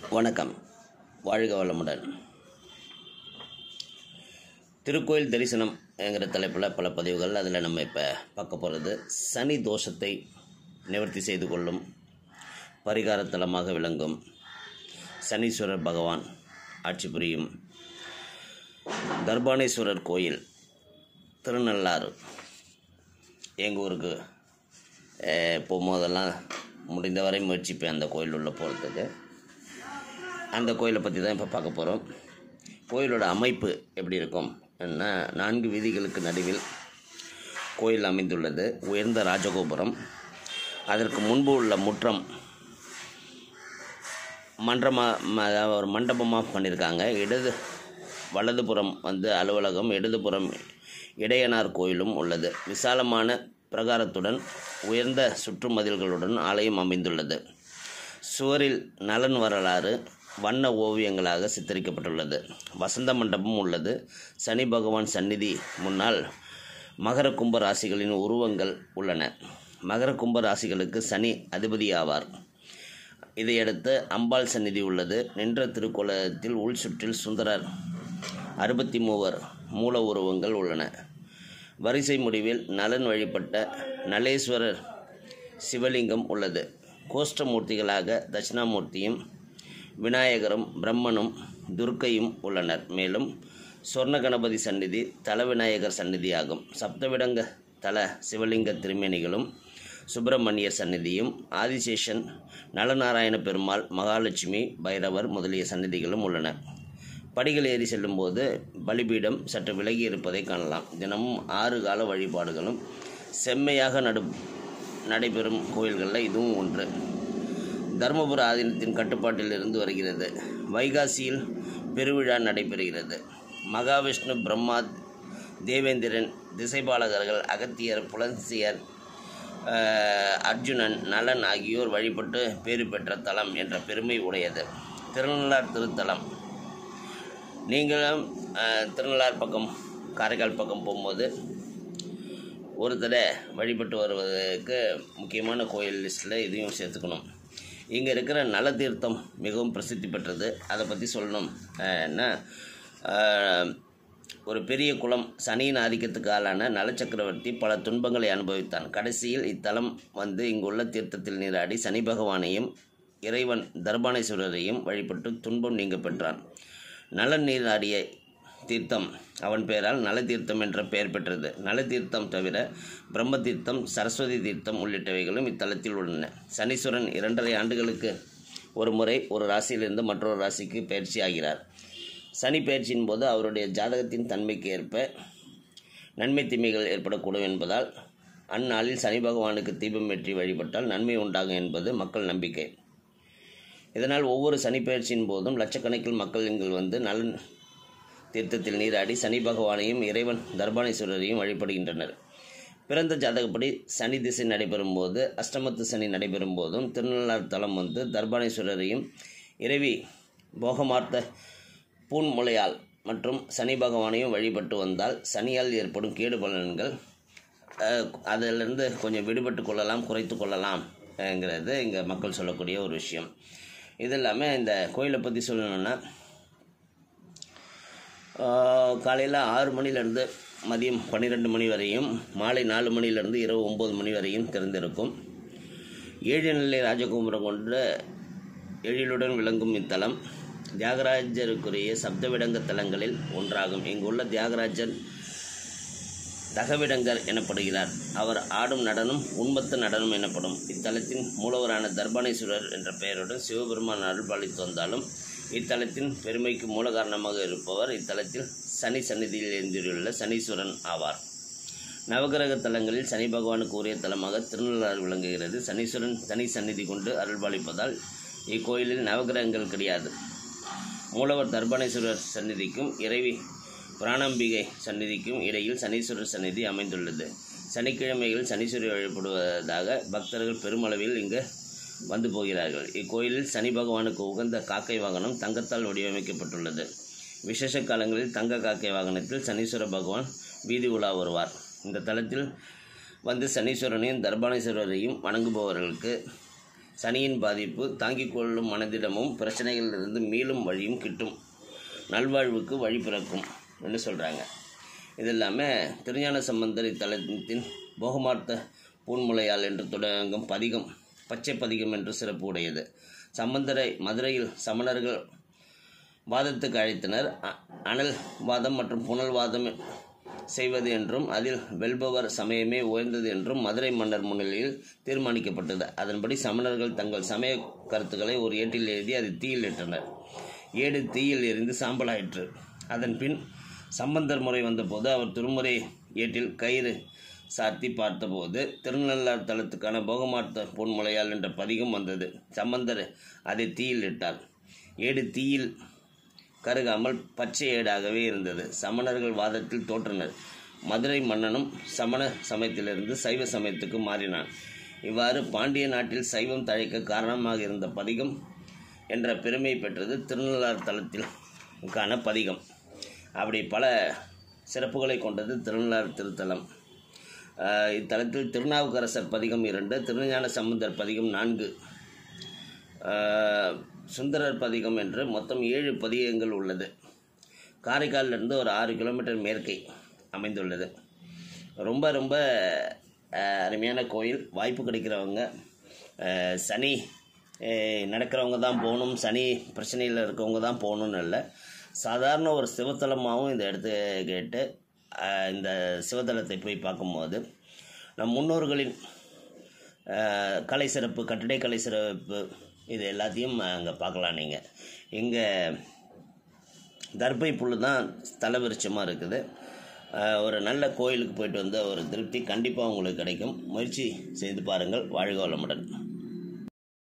வணக்கம் வாழ்க வளமுடன் திருக்கோயில் தரிசனம் என்கிற தலைப்பில் பல பதிவுகள் அதில் நம்ம இப்போ பார்க்க போகிறது சனி தோஷத்தை நிவர்த்தி செய்து கொள்ளும் பரிகார தலமாக விளங்கும் சனீஸ்வரர் பகவான் ஆட்சி புரியும் தர்பானேஸ்வரர் கோயில் திருநள்ளாறு எங்கள் ஊருக்கு அஹ், போகும்போதெல்லாம் முடிந்தவரை முயற்சிப்பேன் அந்த கோயில் உள்ள போகிறதுக்கு அந்த கோயிலை பற்றி தான் இப்போ பார்க்க போகிறோம் கோயிலோட அமைப்பு எப்படி இருக்கும் என்ன நான்கு வீதிகளுக்கு நடுவில் கோயில் அமைந்துள்ளது உயர்ந்த ராஜகோபுரம் அதற்கு முன்பு உள்ள முற்றம் மன்றமாக ஒரு மண்டபமாக பண்ணியிருக்காங்க இடது வலதுபுறம் வந்து அலுவலகம் இடதுபுறம் இடையனார் கோயிலும் உள்ளது விசாலமான பிரகாரத்துடன் உயர்ந்த சுற்றுமதில்களுடன் ஆலயம் அமைந்துள்ளது சுவரில் நலன் வரலாறு வண்ண ஓவியங்களாக சித்தரிக்கப்பட்டுள்ளது வசந்த மண்டபம் உள்ளது சனி பகவான் சந்நிதி முன்னால் மகர கும்ப ராசிகளின் உருவங்கள் உள்ளன மகர கும்ப ராசிகளுக்கு சனி அதிபதியாவார் இதையடுத்து அம்பாள் சந்நிதி உள்ளது நின்ற திருக்கோலத்தில் உள் சுற்றில் சுந்தரர் அறுபத்தி மூவர் மூல உருவங்கள் உள்ளன வரிசை முடிவில் நலன் வழிபட்ட நலேஸ்வரர் சிவலிங்கம் உள்ளது கோஷ்டமூர்த்திகளாக தட்சிணாமூர்த்தியும் விநாயகரும் பிரம்மனும் துர்க்கையும் உள்ளனர் மேலும் சொர்ண கணபதி சந்நிதி தல விநாயகர் சந்நிதியாகும் சப்தவிடங்க தல சிவலிங்க திருமேனிகளும் சுப்பிரமணியர் சந்நிதியும் ஆதிசேஷன் நலநாராயண பெருமாள் மகாலட்சுமி பைரவர் முதலிய சந்நிதிகளும் உள்ளன படிகள் ஏறி செல்லும்போது பலிபீடம் சற்று விலகி இருப்பதை காணலாம் தினமும் ஆறு கால வழிபாடுகளும் செம்மையாக நடு நடைபெறும் கோயில்களில் இதுவும் ஒன்று தருமபுர ஆதீனத்தின் கட்டுப்பாட்டில் இருந்து வருகிறது வைகாசியில் பெருவிழா நடைபெறுகிறது மகாவிஷ்ணு பிரம்மா தேவேந்திரன் திசைபாலகர்கள் அகத்தியர் புலன்சியர் அஹ், அர்ஜுனன் நலன் ஆகியோர் வழிபட்டு பேறு பெற்ற தலம் என்ற பெருமை உடையது திருநள்ளார் திருத்தலம் நீங்களும் அஹ், திருநள்ளார் பக்கம் காரைக்கால் பக்கம் போகும்போது ஒரு தடவை வழிபட்டு வருவதற்கு முக்கியமான கோயில் லிஸ்ட்டில் இதையும் சேர்த்துக்கணும் இங்கே இருக்கிற நலதீர்த்தம் மிகவும் பிரசித்தி பெற்றது அதை பற்றி சொல்லணும் அஹ், என்ன அஹ், ஒரு பெரிய குளம் சனியின் ஆதிக்கத்துக்கு ஆளான நலச்சக்கரவர்த்தி பல துன்பங்களை அனுபவித்தான் கடைசியில் இத்தலம் வந்து இங்குள்ள தீர்த்தத்தில் நீராடி சனி பகவானையும் இறைவன் தர்பானேஸ்வரரையும் வழிபட்டு துன்பம் நீங்க பெற்றான் நலன் நீராடிய தீர்த்தம் அவன் பெயரால் நலதீர்த்தம் என்ற பெயர் பெற்றது நலதீர்த்தம் தவிர பிரம்ம தீர்த்தம் சரஸ்வதி தீர்த்தம் உள்ளிட்டவைகளும் இத்தலத்தில் உள்ளன சனீஸ்வரன் இரண்டரை ஆண்டுகளுக்கு ஒரு முறை ஒரு ராசியிலிருந்து மற்றொரு ராசிக்கு பயிற்சி ஆகிறார் சனி பயிற்சியின் போது அவருடைய ஜாதகத்தின் தன்மைக்கு ஏற்ப நன்மை தீமைகள் ஏற்படக்கூடும் என்பதால் அந்நாளில் சனி பகவானுக்கு தீபம் ஏற்றி வழிபட்டால் நன்மை உண்டாகும் என்பது மக்கள் நம்பிக்கை இதனால் ஒவ்வொரு சனி பயிற்சியின் போதும் லட்சக்கணக்கில் மக்கள் இங்கு வந்து நலன் தீர்த்தத்தில் நீராடி சனி பகவானையும் இறைவன் தர்பானேஸ்வரரையும் வழிபடுகின்றனர் பிறந்த ஜாதகப்படி சனி திசை நடைபெறும் போது அஷ்டமத்து சனி நடைபெறும் போதும் திருநள்ளார் தலம் வந்து தர்பானேஸ்வரரையும் இறைவி போகமார்த்த பூன்முலையால் மற்றும் சனி பகவானையும் வழிபட்டு வந்தால் சனியால் ஏற்படும் கேடு பலன்கள் அஹ், அதிலிருந்து கொஞ்சம் விடுபட்டு கொள்ளலாம் குறைத்து கொள்ளலாம் ங்கிறது இங்கே மக்கள் சொல்லக்கூடிய ஒரு விஷயம் இது இல்லாமல் இந்த கோயிலை பற்றி சொல்லணும்னா காலையில் ஆறு மணிலேருந்து மதியம் பன்னிரெண்டு மணி வரையும் மாலை நாலு மணிலேருந்து இரவு ஒம்பது மணி வரையும் திறந்திருக்கும் ஏழு நிலை ராஜகோபுரம் கொண்ட எழிலுடன் விளங்கும் இத்தலம் தியாகராஜருக்குரிய சப்தவிடங்க தலங்களில் ஒன்றாகும் இங்குள்ள தியாகராஜர் தகவிடங்கர் எனப்படுகிறார் அவர் ஆடும் நடனம் உண்மத்த நடனம் எனப்படும் இத்தலத்தின் மூலவரான தர்பானேஸ்வரர் என்ற பெயருடன் சிவபெருமான் அருள்பாலித்து வந்தாலும் இத்தலத்தின் பெருமைக்கு மூல காரணமாக இருப்பவர் இத்தலத்தில் சனி சந்நிதியில் எழுந்தியுள்ள சனீஸ்வரன் ஆவார் நவகிரக தலங்களில் சனி பகவானுக்கு உரிய தலமாக திருநள்ளாறு விளங்குகிறது சனீஸ்வரன் தனி சந்நிதி கொண்டு அருள்பாலிப்பதால் இக்கோயிலில் நவகிரகங்கள் கிடையாது மூலவர் தர்பானேஸ்வரர் சந்நிதிக்கும் இறைவி பிராணம்பிகை சந்நிதிக்கும் இடையில் சனீஸ்வரர் சந்நிதி அமைந்துள்ளது சனிக்கிழமைகள் சனீஸ்வரர் வழிபடுவதாக பக்தர்கள் பெருமளவில் இங்கு வந்து போகிறார்கள் இக்கோயிலில் சனி பகவானுக்கு உகந்த காக்கை வாகனம் தங்கத்தால் வடிவமைக்கப்பட்டுள்ளது விசேஷ காலங்களில் தங்க காக்கை வாகனத்தில் சனீஸ்வர பகவான் வீதி உலா வருவார் இந்த தலத்தில் வந்து சனீஸ்வரனையும் தர்பானேஸ்வரரையும் வணங்குபவர்களுக்கு சனியின் பாதிப்பு தாங்கிக் கொள்ளும் மனதிடமும் பிரச்சனைகளிலிருந்து மீளும் வழியும் கிட்டும் நல்வாழ்வுக்கு வழி பிறக்கும் என்று சொல்கிறாங்க இது இல்லாமல் திருஞான சம்பந்தர் இத்தலத்தின் போகமார்த்த பூன்முலையால் என்று தொடங்கும் பதிகம் பச்சை பதிகம் என்று சிறப்பு உடையது சம்பந்தரை மதுரையில் சமணர்கள் வாதத்துக்கு அழைத்தனர் அ- அனல் வாதம் மற்றும் புனல் வாதம் செய்வது என்றும் அதில் வெல்பவர் சமயமே உயர்ந்தது என்றும் மதுரை மன்னர் முன்னிலையில் தீர்மானிக்கப்பட்டது அதன்படி சமணர்கள் தங்கள் சமய கருத்துக்களை ஒரு ஏட்டில் எழுதி அதை தீயில் இட்டனர் ஏடு தீயில் எரிந்து சாம்பலாயிற்று அதன் பின் சம்பந்தர் முறை வந்தபோது அவர் திருமுறை ஏட்டில் கயிறு சாத்தி பார்த்தபோது திருநள்ளார் தலத்துக்கான போகமார்த்த பொன்முளையால் என்ற பதிகம் வந்தது சம்பந்தர் அதை தீயில் இட்டார் ஏடு தீயில் கருகாமல் பச்சை ஏடாகவே இருந்தது சமணர்கள் வாதத்தில் தோற்றனர் மதுரை மன்னனும் சமண சமயத்திலிருந்து சைவ சமயத்துக்கு மாறினான் இவ்வாறு பாண்டிய நாட்டில் சைவம் தழைக்க காரணமாக இருந்த பதிகம் என்ற பெருமை பெற்றது திருநள்ளார் தலத்தில் கான பதிகம் அப்படி பல சிறப்புகளை கொண்டது திருநள்ளார் திருத்தலம் ஆஹ் இத்தலத்தில் திருநாவுக்கரசர் பதிகம் இரண்டு திருஞான சம்பந்தர் பதிகம் நான்கு ஆஹ் சுந்தரர் பதிகம் என்று மொத்தம் ஏழு பதிகங்கள் உள்ளது காரைக்காலிலிருந்து ஒரு ஆறு கிலோமீட்டர் மேற்கே அமைந்துள்ளது ரொம்ப ரொம்ப ஆஹ் அருமையான கோயில் வாய்ப்பு கிடைக்கிறவங்க ஆஹ் சனி ஆஹ் நடக்கிறவங்க தான் போகணும் சனி பிரச்சனையில் இருக்கவங்க தான் போகணும்னு இல்லை சாதாரண ஒரு சிவத்தலமாகவும் இந்த இடத்த கேட்டு ஆஹ் இந்த சிவத்தலத்தை போய் பார்க்கும்போது நம் முன்னோர்களின் ஆஹ் கலை சிறப்பு கட்டிடக்கலை சிறப்பு இது எல்லாத்தையும் அங்கே பார்க்கலாம் நீங்கள் இங்கே தர்பை புல் தான் ஸ்தல விருட்சமாக இருக்குது ஆஹ் ஒரு நல்ல கோயிலுக்கு போயிட்டு வந்த ஒரு திருப்தி கண்டிப்பாக உங்களுக்கு கிடைக்கும் முயற்சி செய்து பாருங்கள் வாழ்க வளமுடன்